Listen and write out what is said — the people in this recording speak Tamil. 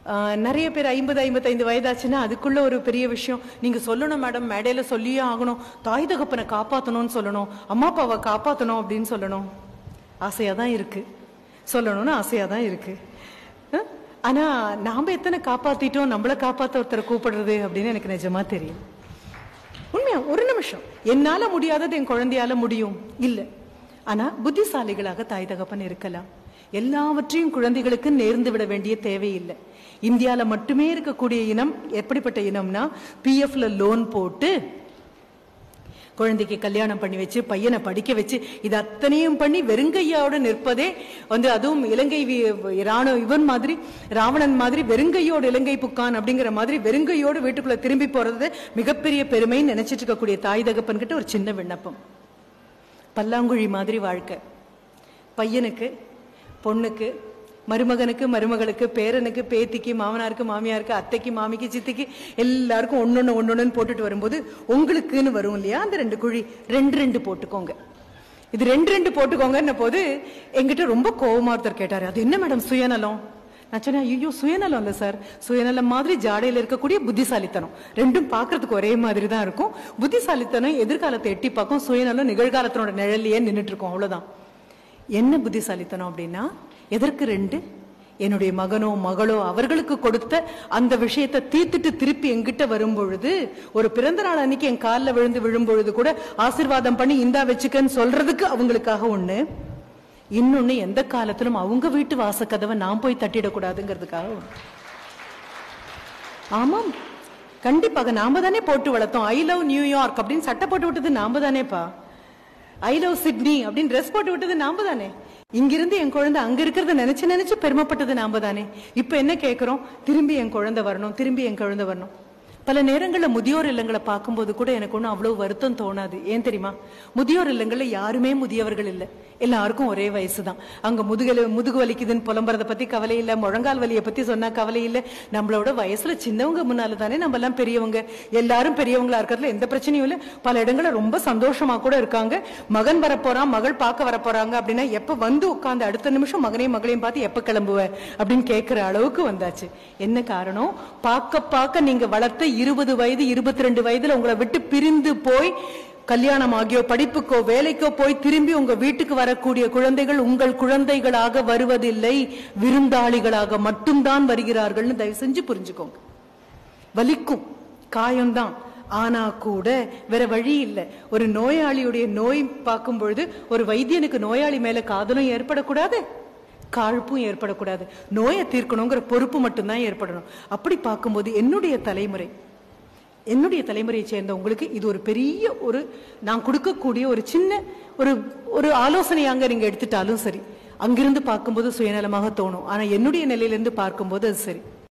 ஆஹ், நிறைய பேர் ஐம்பது ஐம்பத்தைந்து வயதாச்சுன்னா அதுக்குள்ள ஒரு பெரிய விஷயம் நீங்க சொல்லணும் மேடம் மேடையில சொல்லியே ஆகணும் தாய் தகப்பனை காப்பாத்தணும்னு சொல்லணும் அம்மா அப்பாவை காப்பாத்தணும் அப்படின்னு சொல்லணும் ஆசையா தான் இருக்கு சொல்லணும்னு ஆசையா தான் இருக்கு அஹ்? ஆனா நாம எத்தனை காப்பாத்திட்டோம் நம்மள காப்பாத்த ஒருத்தரை கூப்பிடுறது அப்படின்னு எனக்கு நிஜமா தெரியும் உண்மையா ஒரு நிமிஷம் என்னால முடியாதது என் குழந்தையால முடியும் இல்ல ஆனா புத்திசாலிகளாக தாய் தகப்பன் இருக்கலாம் எல்லாவற்றையும் குழந்தைகளுக்கு நேர்ந்து விட வேண்டிய தேவையில்லை இந்தியால மட்டுமே இருக்கக்கூடிய இனம் எப்படிப்பட்ட இனம்னா பிஎஃப்ல லோன் போட்டு குழந்தைக்கு கல்யாணம் பண்ணி வச்சு பையனை படிக்க வச்சு இது அத்தனையும் பண்ணி வெறுங்கையோட நிற்பதே வந்து அதுவும் இலங்கை வி- ராணுவ இவன் மாதிரி ராவணன் மாதிரி வெறுங்கையோடு இலங்கை புக்கான் அப்படிங்கிற மாதிரி வெறுங்கையோடு வீட்டுக்குள்ள திரும்பி போறது மிகப்பெரிய பெருமைன்னு நினைச்சிட்டு இருக்கக்கூடிய தாய் தகப்பன் கிட்ட ஒரு சின்ன விண்ணப்பம் பல்லாங்குழி மாதிரி வாழ்க்கை பையனுக்கு பொண்ணுக்கு மருமகனுக்கு மருமகளுக்கு பேரனுக்கு பேத்திக்கு மாமனாருக்கு மாமியாருக்கு அத்தைக்கு மாமிக்கு சித்திக்கு எல்லாருக்கும் ஒன்னொன்னு ஒன்னொன்னு போட்டுட்டு வரும்போது உங்களுக்குன்னு வரும் இல்லையா அந்த ரெண்டு குழி ரெண்டு ரெண்டு போட்டுக்கோங்க இது ரெண்டு ரெண்டு போட்டுக்கோங்கன்ன போது எங்கிட்ட ரொம்ப கோவமா ஒருத்தர் கேட்டாரு அது என்ன மேடம் சுயநலம் நான் சொன்னேன் ஐயோ சுயநலம் இல்ல சார் சுயநலம் மாதிரி ஜாடையில இருக்கக்கூடிய புத்திசாலித்தனம் ரெண்டும் பார்க்கிறதுக்கு ஒரே மாதிரி தான் இருக்கும் புத்திசாலித்தனம் எதிர்காலத்தை எட்டி பார்க்கும் சுயநலம் நிகழ்காலத்தினோட நிழல்லையே நின்னுட்டு இருக்கும் அவ்வளவுதான் என்ன புத்திசாலித்தனம் அப்படின்னா எதற்கு ரெண்டு என்னுடைய மகனோ மகளோ அவர்களுக்கு கொடுத்த அந்த விஷயத்தை தீர்த்துட்டு திருப்பி எங்கிட்ட வரும் பொழுது ஒரு பிறந்த நாள் அன்னைக்கு என் காலில் விழுந்து விழும் பொழுது கூட ஆசீர்வாதம் பண்ணி இந்தா வச்சுக்கன்னு சொல்றதுக்கு அவங்களுக்காக ஒண்ணு இன்னொன்னு எந்த காலத்திலும் அவங்க வீட்டு வாசக்கதவை நான் போய் தட்டிடக்கூடாதுங்கிறதுக்காக ஒண்ணு ஆமாம் கண்டிப்பாக நாம தானே போட்டு வளர்த்தோம் ஐ லவ் நியூயார்க் அப்படின்னு சட்டை போட்டு விட்டது நாம தானேப்பா ஐ லவ் சிட்னி அப்படின்னு ட்ரெஸ் போட்டு விட்டது நாம தானே இங்கிருந்து என் குழந்தை அங்க இருக்கிறத நினைச்சு நினைச்சு பெருமைப்பட்டது நாம தானே இப்ப என்ன கேக்குறோம் திரும்பி என் குழந்தை வரணும் திரும்பி என் குழந்தை வரணும் பல நேரங்கள்ல முதியோர் இல்லங்களை பார்க்கும்போது கூட எனக்கு ஒன்றும் அவ்வளவு வருத்தம் தோணாது ஏன் தெரியுமா முதியோர் இல்லங்கள்ல யாருமே முதியவர்கள் இல்லை எல்லாருக்கும் ஒரே வயசு தான் அங்க முதுகல முதுகு வலிக்குதுன்னு புலம்புறத பத்தி கவலை இல்ல முழங்கால் வலியை பத்தி சொன்னா கவலை இல்ல நம்மளோட வயசுல சின்னவங்க முன்னால தானே நம்ம எல்லாம் பெரியவங்க எல்லாரும் பெரியவங்களா இருக்கிறதுல எந்த பிரச்சனையும் இல்ல பல இடங்கள்ல ரொம்ப சந்தோஷமா கூட இருக்காங்க மகன் வரப்போறான் மகள் பார்க்க வரப்போறாங்க அப்படின்னா எப்ப வந்து உட்கார்ந்து அடுத்த நிமிஷம் மகனையும் மகளையும் பார்த்து எப்ப கிளம்புவ அப்படின்னு கேட்கிற அளவுக்கு வந்தாச்சு என்ன காரணம் பார்க்க பார்க்க நீங்க வளர்த்த இருபது வயது இருபத்தி ரெண்டு வயதுல உங்களை விட்டு பிரிந்து போய் கல்யாணம் ஆகியோ படிப்புக்கோ வேலைக்கோ போய் திரும்பி உங்க வீட்டுக்கு வரக்கூடிய குழந்தைகள் உங்கள் குழந்தைகளாக வருவதில்லை விருந்தாளிகளாக மட்டும்தான் வருகிறார்கள்னு தயவு செஞ்சு புரிஞ்சுக்கோங்க வலிக்கும் காயம்தான் ஆனா கூட வேற வழி இல்லை ஒரு நோயாளியுடைய நோய் பார்க்கும் பொழுது ஒரு வைத்தியனுக்கு நோயாளி மேல காதலும் ஏற்படக்கூடாது காழ்ப்பும் ஏற்படக்கூடாது நோயை தீர்க்கணுங்கிற பொறுப்பு மட்டும்தான் ஏற்படணும் அப்படி பார்க்கும்போது என்னுடைய தலைமுறை என்னுடைய தலைமுறையை சேர்ந்த உங்களுக்கு இது ஒரு பெரிய ஒரு நான் கொடுக்கக்கூடிய ஒரு சின்ன ஒரு ஒரு ஆலோசனையாங்க நீங்க எடுத்துட்டாலும் சரி அங்கிருந்து பார்க்கும்போது சுயநலமாக தோணும் ஆனா என்னுடைய நிலையிலிருந்து பார்க்கும்போது அது சரி